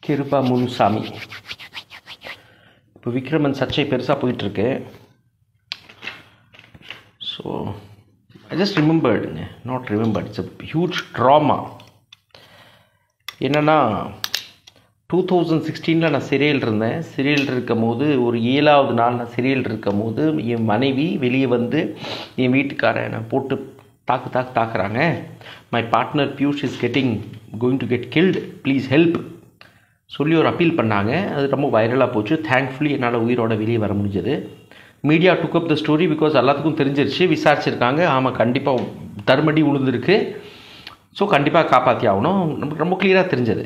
கிருபா முனுசாமி இப்போ விக்ரமன் சர்ச்சை பெருசாக போயிட்டுருக்கு ஸோ ஐ ஜஸ்ட் ரிமெம்பர்டுங்க not remembered it's a huge drama என்னென்னா டூ தௌசண்ட் சிக்ஸ்டீனில் நான் சிறையில் இருந்தேன் சிறையில் இருக்கும் போது ஒரு ஏழாவது நாள் நான் சிறையில் இருக்கும் போது என் மனைவி வெளியே வந்து என் வீட்டுக்காரன் நான் போட்டு தாக்கு தாக்கு தாக்குறாங்க my partner Piyush is getting going to get killed please help சொல்லி ஒரு அப்பீல் பண்ணாங்க அது ரொம்ப வைரலாக போச்சு தேங்க்ஃபுல்லி என்னால் உயிரோட வெளியே வர முடிஞ்சது media took up the story because எல்லாத்துக்கும் தெரிஞ்சிருச்சு விசாரிச்சிருக்காங்க ஆமாம் கண்டிப்பாக தர்மடி உளுந்துருக்கு ஸோ கண்டிப்பாக காப்பாற்றி ஆகணும் நமக்கு ரொம்ப கிளியராக தெரிஞ்சது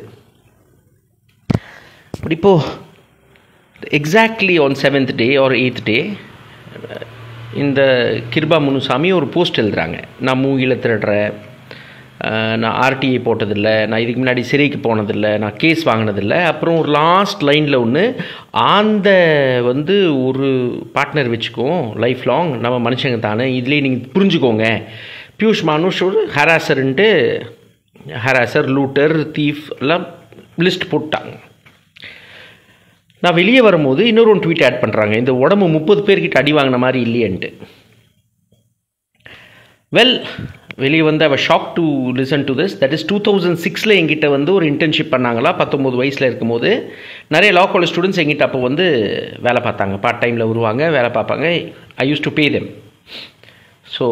பட் இப்போது exactly on seventh day or eighth day இந்த கிருபா முனுசாமி ஒரு போஸ்ட் எழுதுறாங்க நான் மூங்கில திருடுறேன் நான் ஆர்டிஐ போட்டதில்லை நான் இதுக்கு முன்னாடி சிறைக்கு போனதில்லை நான் கேஸ் வாங்கினதில்லை அப்புறம் ஒரு லாஸ்ட் லைனில் ஒன்று ஆந்த வந்து ஒரு பார்ட்னர் வச்சுக்குவோம் லைஃப் லாங் நம்ம மனுஷங்க தானே இதுலேயே நீங்கள் புரிஞ்சுக்கோங்க பியூஷ் மானுஷ் ஒரு ஹராசருன்ட்டு ஹராசர் லூட்டர் தீஃப் எல்லாம் லிஸ்ட் போட்டாங்க நான் வெளியே வரும்போது இன்னொரு ஒன்று ட்வீட் ஆட் பண்ணுறாங்க இந்த உடம்பு முப்பது பேர்கிட்ட அடி வாங்கின மாதிரி இல்லையன்ட்டு வெல் வெளியே வந்து அவள் shock to listen to this that is two thousand சிக்ஸில் எங்கிட்ட வந்து ஒரு இன்டர்ன்ஷிப் பண்ணாங்களா பத்தொம்போது வயசில் இருக்கும்போது நிறைய லா காலேஜ் ஸ்டூடெண்ட்ஸ் எங்கிட்ட அப்போ வந்து வேலை பார்த்தாங்க பார்ட் டைமில் வருவாங்க வேலை பார்ப்பாங்க I use to pay them so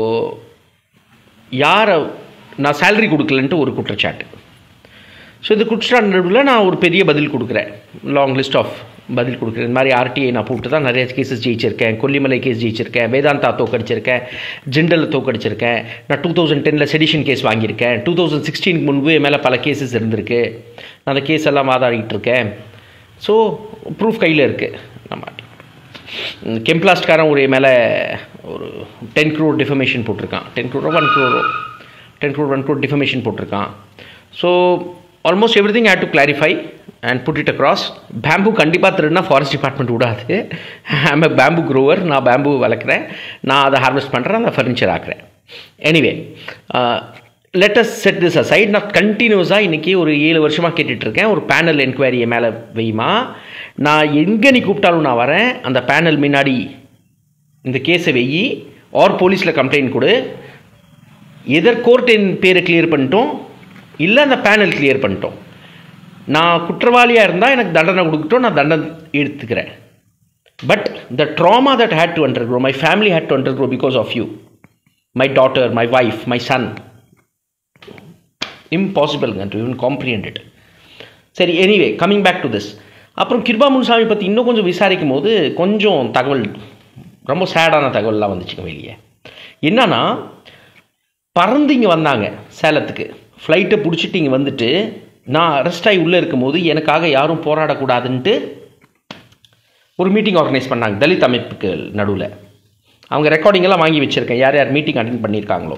யாரை நான் சேலரி கொடுக்கலன்ட்டு ஒரு குற்றச்சாட்டு ஸோ இந்த குற்றச்சாட்டு நடுவில் நான் ஒரு பெரிய பதில் கொடுக்குறேன் லாங் லிஸ்ட் ஆஃப் பதில் கொடுக்குறேன் இந்த மாதிரி ஆர்டிஐ நான் போட்டு தான் நிறைய கேசஸ் ஜெயிச்சிருக்கேன் கொல்லிமலை கேஸ் ஜெயிச்சிருக்கேன் வேதாந்தா தோக்கடிச்சிருக்கேன் ஜிண்டலில் தோக்கடிச்சிருக்கேன் நான் டூ தௌசண்ட் டெனில் செடிஷன் கேஸ் வாங்கியிருக்கேன் டூ தௌசண்ட் சிக்ஸ்டீனுக்கு முன்பு என் மேலே பல கேசஸ் இருந்திருக்கு நான் அந்த கேஸ் எல்லாம் வாதாடிட்டு இருக்கேன் ஸோ ப்ரூஃப் கையில் இருக்குது நம்ம கெம்ப்ளாஸ்ட்காரன் ஒரு மேலே ஒரு டென் க்ரோர் டிஃபமேஷன் போட்டிருக்கான் டென் க்ரோரோ ஒன் க்ரோரோ ten crore one crore defamation போட்டிருக்கான் so almost every thing had to clarify and put it across bamboo கண்டிப்பாக திருடுனா ஃபாரஸ்ட் டிபார்ட்மெண்ட் விடாது ஐம் பேம்பு க்ரோவர் நான் பேம்பு வளர்க்குறேன் நான் அதை ஹார்வெஸ்ட் பண்ணுறேன் அதை ஃபர்னிச்சர் ஆக்குறேன் anyway let's set this aside நான் கண்டினியூஸாக இன்றைக்கி ஒரு ஏழு வருஷமாக கேட்டுட்ருக்கேன் ஒரு பேனல் என்கொயரியை மேலே வையுமா நான் எங்கே நீ கூப்பிட்டாலும் நான் வரேன் அந்த பேனல் முன்னாடி இந்த கேஸை வெயி ஆர் போலீஸில் கம்ப்ளைண்ட் கொடு எதர் கோர்ட் என் பேரை கிளியர் பண்ணிட்டோம் இல்லை அந்த பேனல் கிளியர் பண்ணிட்டோம் நான் குற்றவாளியாக இருந்தால் எனக்கு தண்டனை கொடுக்கட்டும் நான் தண்டனை எடுத்துக்கிறேன் but the drama that had to undergo my family had to undergo because of you my daughter my wife my son இம்பாசிபிள்ங்க டு ஈவன் காம்ப்ரிஹெண்ட் இட் சரி anyway coming back to this அப்புறம் கிருபா முனுசாமி பற்றி இன்னும் கொஞ்சம் விசாரிக்கும் போது கொஞ்சம் தகவல் ரொம்ப சேடான தகவல்லாம் வந்துச்சுங்க வெளியே என்னன்னா பறந்து இங்கே வந்தாங்க சேலத்துக்கு ஃப்ளைட்டை பிடிச்சிட்டு இங்கே வந்துட்டு நான் அரெஸ்ட் ஆகி உள்ளே இருக்கும்போது எனக்காக யாரும் போராடக்கூடாதுன்ட்டு ஒரு மீட்டிங் ஆர்கனைஸ் பண்ணாங்க தலித் அமைப்புக்கு நடுவில் அவங்க ரெக்கார்டிங்கெல்லாம் வாங்கி வச்சுருக்கேன் யார் யார் மீட்டிங் அட்டன் பண்ணியிருக்காங்களோ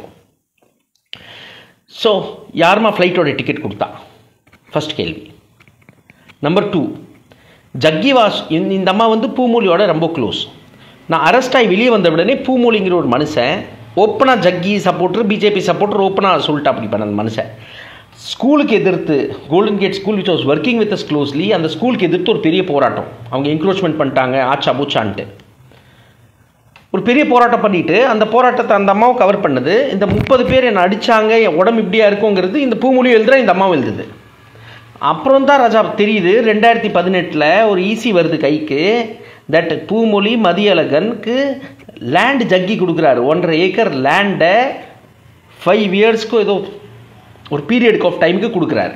ஸோ யாருமா ஃப்ளைட்டோட டிக்கெட் கொடுத்தா ஃபஸ்ட் கேள்வி நம்பர் டூ ஜக்கிவாஸ் இந்த அம்மா வந்து பூமொழியோட ரொம்ப க்ளோஸ் நான் அரெஸ்ட் ஆகி வெளியே வந்த உடனே பூமொழிங்கிற ஒரு மனுஷன் ஓப்பனாக ஜக்கி சப்போர்ட்டர் பிஜேபி சப்போர்ட்டர் ஓப்பனாக சொல்லிட்டு அப்படி பண்ண அந்த மனுஷன் ஸ்கூலுக்கு எதிர்த்து golden gate school which was working with us closely அந்த ஸ்கூலுக்கு எதிர்த்து ஒரு பெரிய போராட்டம் அவங்க என்க்ரோச்மெண்ட் பண்ணிட்டாங்க ஆச்சா பூச்சான்ட்டு ஒரு பெரிய போராட்டம் பண்ணிட்டு அந்த போராட்டத்தை அந்த அம்மாவும் கவர் பண்ணுது இந்த முப்பது பேர் என்னை அடித்தாங்க என் உடம்பு இப்படியா இருக்குங்கிறது இந்த பூமொழியும் எழுதுற இந்த அம்மாவும் எழுதுது அப்புறம் தான் ராஜா தெரியுது ரெண்டாயிரத்தி பதினெட்டில் ஒரு ஈசி வருது கைக்கு தட் பூமொழி மதியழகனுக்கு லேண்ட் ஜக்கி கொடுக்குறாரு ஒன்றரை ஏக்கர் லேண்டை ஃபைவ் இயர்ஸ்க்கு ஏதோ ஒரு பீரியடுக்கு ஆஃப் டைமுக்கு கொடுக்குறாரு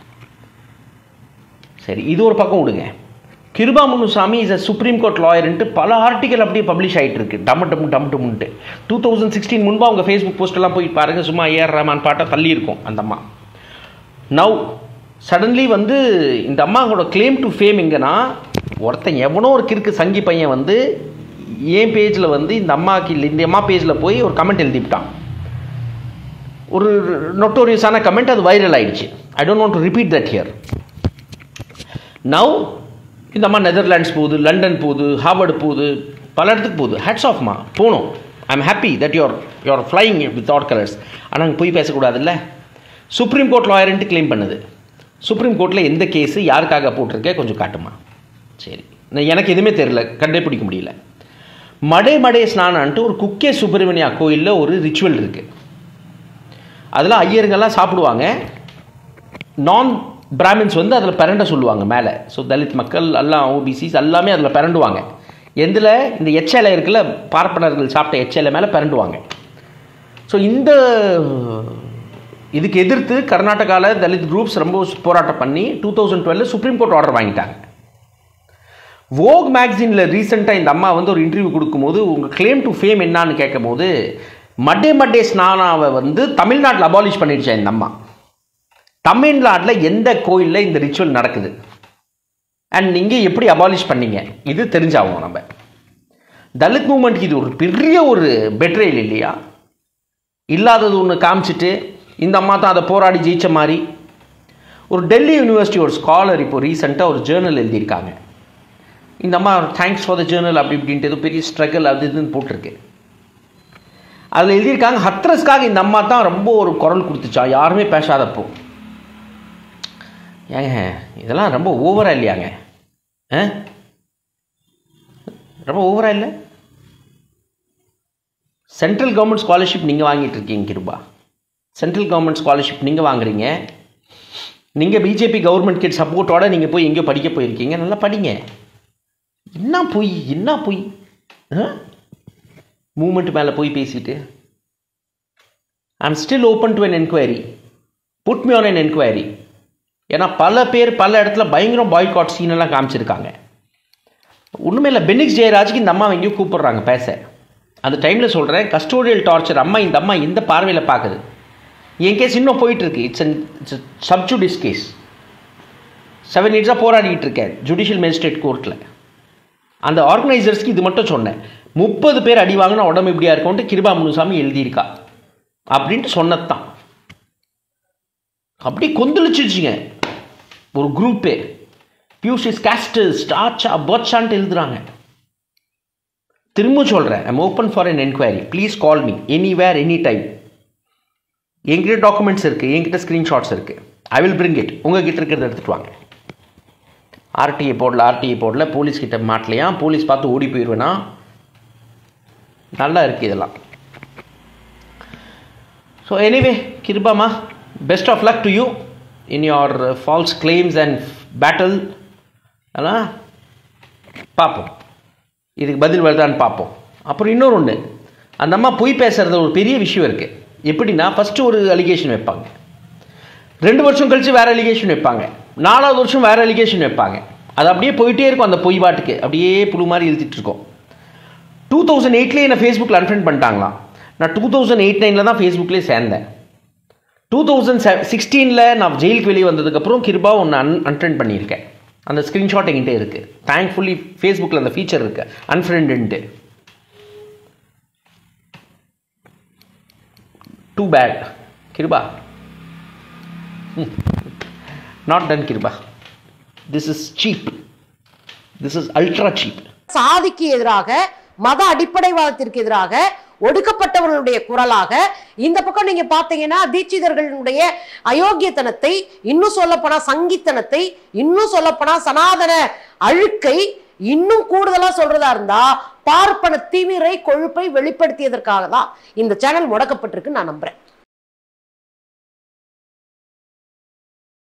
சரி இது ஒரு பக்கம் விடுங்க Kiruba Munusamy is a supreme court லாயர்ன்ட்டு பல ஆர்டிக்கல் அப்படியே பப்ளிஷ் ஆகிட்டு இருக்கு டம் டம் டம் டம்ன்ட்டு டூ தௌசண்ட் சிக்ஸ்டீன் முன்பு அவங்க ஃபேஸ்புக் போஸ்டெல்லாம் போய் பாருங்கள் சும்மா ஏஆர் ரஹ்மான் பாட்டை தள்ளி இருக்கும் அந்த அம்மா நவ் சடன்லி வந்து இந்த அம்மாவோட கிளைம் டு ஃபேம் எங்கன்னா ஒருத்தன் எவனோ ஒரு கிறுக்கு சங்கி பையன் வந்து என் பேஜில் வந்து இந்த அம்மாக்கு இல்லை இந்த அம்மா பேஜில் போய் ஒரு கமெண்ட் எழுதிவிட்டான் ஒரு நொட்டோரியஸான கமெண்ட் அது வைரல் ஆயிடுச்சு I don't want to repeat that here now இந்த அம்மா நெதர்லாண்ட்ஸ் போகுது லண்டன் போகுது ஹார்வர்டு போகுது பல இடத்துக்கு போகுது ஹேட்ஸ் ஆஃப்மா போகணும் I am happy that you're you're flying with odd colours ஆனால் அங்கே போய் பேசக்கூடாதுல்ல சுப்ரீம் கோர்ட் லாயர்ன்ட்டு கிளைம் பண்ணுது சுப்ரீம் கோர்ட்டில் எந்த கேஸு யாருக்காக போட்டிருக்கே கொஞ்சம் காட்டுமா சரி நான் எனக்கு எதுவுமே தெரில கண்டுபிடிக்க முடியல மடே மடே ஸ்நானன்ட்டு ஒரு குக்கே சுப்பிரமணியா கோயிலில் ஒரு ரிச்சுவல் இருக்குது அதில் ஐயருங்கெல்லாம் சாப்பிடுவாங்க நான் பிராமின்ஸ் வந்து அதில் பிறண்ட சொல்லுவாங்க மேலே ஸோ தலித் மக்கள் எல்லாம் ஓபிசிஸ் எல்லாமே அதில் பிறண்டுவாங்க எந்தில் இந்த எச்சலை இருக்குல்ல பார்ப்பனர்கள் சாப்பிட்ட எச்சலை மேலே பிறண்டுவாங்க ஸோ இந்த இதுக்கு எதிர்த்து கர்நாடகாவில் தலித் குரூப்ஸ் ரொம்ப போராட்டம் பண்ணி டூ தௌசண்ட் டுவெல்ல சுப்ரீம் கோர்ட் ஆர்டர் வாங்கிட்டாங்க வோக் மேக்சினில் ரீசெண்டாக இந்த அம்மா வந்து ஒரு இன்டர்வியூ கொடுக்கும்போது உங்கள் கிளைம் டு ஃபேம் என்னான்னு கேட்கும்போது மட்டே மட்டே ஸ்நானாவை வந்து தமிழ்நாட்டில் அபாலிஷ் பண்ணிடுச்சா இந்த அம்மா தமிழ்நாட்டில் எந்த கோயிலில் இந்த ரிச்சுவல் நடக்குது அண்ட் நீங்கள் எப்படி அபாலிஷ் பண்ணீங்க இது தெரிஞ்சாகும் நம்ம தலித் மூமெண்ட்க்கு இது ஒரு பெரிய ஒரு பெட்ரேல் இல்லையா இல்லாதது ஒன்று காமிச்சிட்டு இந்த அம்மா தான் அதை போராடி ஜெயிச்ச மாதிரி ஒரு டெல்லி யூனிவர்சிட்டி ஒரு ஸ்காலர் இப்போ ரீசெண்டாக ஒரு ஜேர்னல் எழுதியிருக்காங்க இந்த அம்மா தேங்க்ஸ் ஃபார் த ஜேர்னல் அப்படி இப்படின்ட்டு ஏதோ பெரிய ஸ்ட்ரகிள் அது இதுன்னு போட்டிருக்கு அதில் எழுதியிருக்காங்க ஹத்ரஸ்க்காக இந்த அம்மா தான் ரொம்ப ஒரு குரல் கொடுத்துச்சா யாருமே பேசாதப்போ ஏங்க இதெல்லாம் ரொம்ப ஓவராக இல்லையாங்க ஆ ரொம்ப ஓவராக இல்லை சென்ட்ரல் கவர்மெண்ட் ஸ்காலர்ஷிப் நீங்கள் வாங்கிட்டு இருக்கீங்க கிருபா சென்ட்ரல் கவர்மெண்ட் ஸ்காலர்ஷிப் நீங்கள் வாங்குறீங்க நீங்கள் பிஜேபி கவர்மெண்ட் கிட்ட சப்போர்ட்டோட நீங்கள் போய் எங்கேயோ படிக்க போயிருக்கீங்க நல்லா படிங்க என்ன பொய் என்ன பொய் மூமெண்ட் மேலே போய் பேசிட்டு I am still open to an enquiry put me on an enquiry ஏன்னா பல பேர் பல இடத்துல பயங்கரம் பாய்காட் சீனெல்லாம் காமிச்சிருக்காங்க ஒன்றுமே இல்லை பெனிக்ஸ் ஜெயராஜுக்கு இந்த அம்மா எங்கேயும் கூப்பிடுறாங்க பேச அந்த டைமில் சொல்கிறேன் கஸ்டோடியல் டார்ச்சர் அம்மா இந்த அம்மா இந்த பார்வையில் பார்க்குது என் கேஸ் இன்னும் போயிட்டுருக்கு it's an it's sub judice case seven இயர்ஸாக போராடிக்கிட்டு இருக்கேன் ஜுடிஷியல் மேஜிஸ்ட்ரேட் கோர்ட்டில் அந்த ஆர்கனைசர்ஸ்க்கு இது மட்டும் சொன்னேன் முப்பது பேர் அடி வாங்கினா உடம்பு இப்படியா இருக்கும்ட்டு கிருபா முனுசாமி எழுதியிருக்கா அப்படின்ட்டு சொன்னது தான் அப்படி கொந்தளிச்சிருச்சுங்க ஒரு குரூப்பே பியூசிஸ் கேஸ்டர்ஸ் டாச்சா பர்ச்சான்ட்டு எழுதுறாங்க திரும்ப சொல்கிறேன் I'm open for an enquiry please call me anywhere any time என்கிட்ட டாக்குமெண்ட்ஸ் இருக்குது என்கிட்ட ஸ்க்ரீன்ஷாட்ஸ் இருக்குது ஐ வில் பிரிங் இட் உங்ககிட்ட இருக்கிறத எடுத்துகிட்டு வாங்க ஆர்டிஐ போடல ஆர்டிஐ போடல போலீஸ் கிட்ட மாட்டலையா போலீஸ் பார்த்து ஓடி போயிடுவேனா நல்லா இருக்குது இதெல்லாம் ஸோ எனிவே கிருபாமா best of luck to you in your false claims and battle அதெல்லாம் பார்ப்போம் இதுக்கு பதில் வருதான்னு பார்ப்போம் அப்புறம் இன்னொரு ஒன்று அந்த அம்மா பொய் பேசுகிறது ஒரு பெரிய விஷயம் இருக்குது எப்படின்னா ஃபஸ்ட்டு ஒரு அலிகேஷன் வைப்பாங்க ரெண்டு வருஷம் கழித்து வேறு அலிகேஷன் வைப்பாங்க நாலாவது வருஷம் வேறு அலிகேஷன் வைப்பாங்க அது அப்படியே போயிட்டே இருக்கும் அந்த பொய் பாட்டுக்கு அப்படியே புழு மாதிரி எழுதிட்டு இருக்கோம் டூ தௌசண்ட் எயிட்லேயே என்னை ஃபேஸ்புக்கில் அன்ஃப்ரெண்ட் பண்ணிட்டாங்களாம் நான் டூ தௌசண்ட் எயிட் நைனில் தான் ஃபேஸ்புக்லேயே சேர்ந்தேன் டூ தௌசண்ட் செ சிக்ஸ்டீனில் நான் ஜெயிலுக்கு வெளியே வந்ததுக்கப்புறம் கிருபா ஒன்று அன் அன்ஃப்ரெண்ட் பண்ணியிருக்கேன் அந்த ஸ்க்ரீன்ஷாட் என்கிட்ட இருக்குது தேங்க்ஃபுல்லி ஃபேஸ்புக்கில் அந்த ஃபீச்சர் இருக்குது அன்ஃப்ரெண்டுன்ட்டு too bad Kiruba not done Kiruba this is cheap this is ultra cheap சாதிக்கு எதிராக மத அடிப்படைவாதத்திற்கு எதிராக ஒடுக்கப்பட்டவர்களுடைய குரலாக இந்த பக்கம் நீங்க பாத்தீங்கன்னா தீட்சிதர்களுடைய அயோக்கியத்தனத்தை இன்னும் சொல்லப்போனா சங்கித்தனத்தை இன்னும் சொல்லப்போனா சனாதன அழுக்கை இன்னும் கூடுதலா சொல்றதா இருந்தா பார்ப்பன திமிரை கொழுப்பை வெளிப்படுத்தியதற்காக தான் இந்த சேனல் முடக்கப்பட்டிருக்கு நான் நம்புறேன்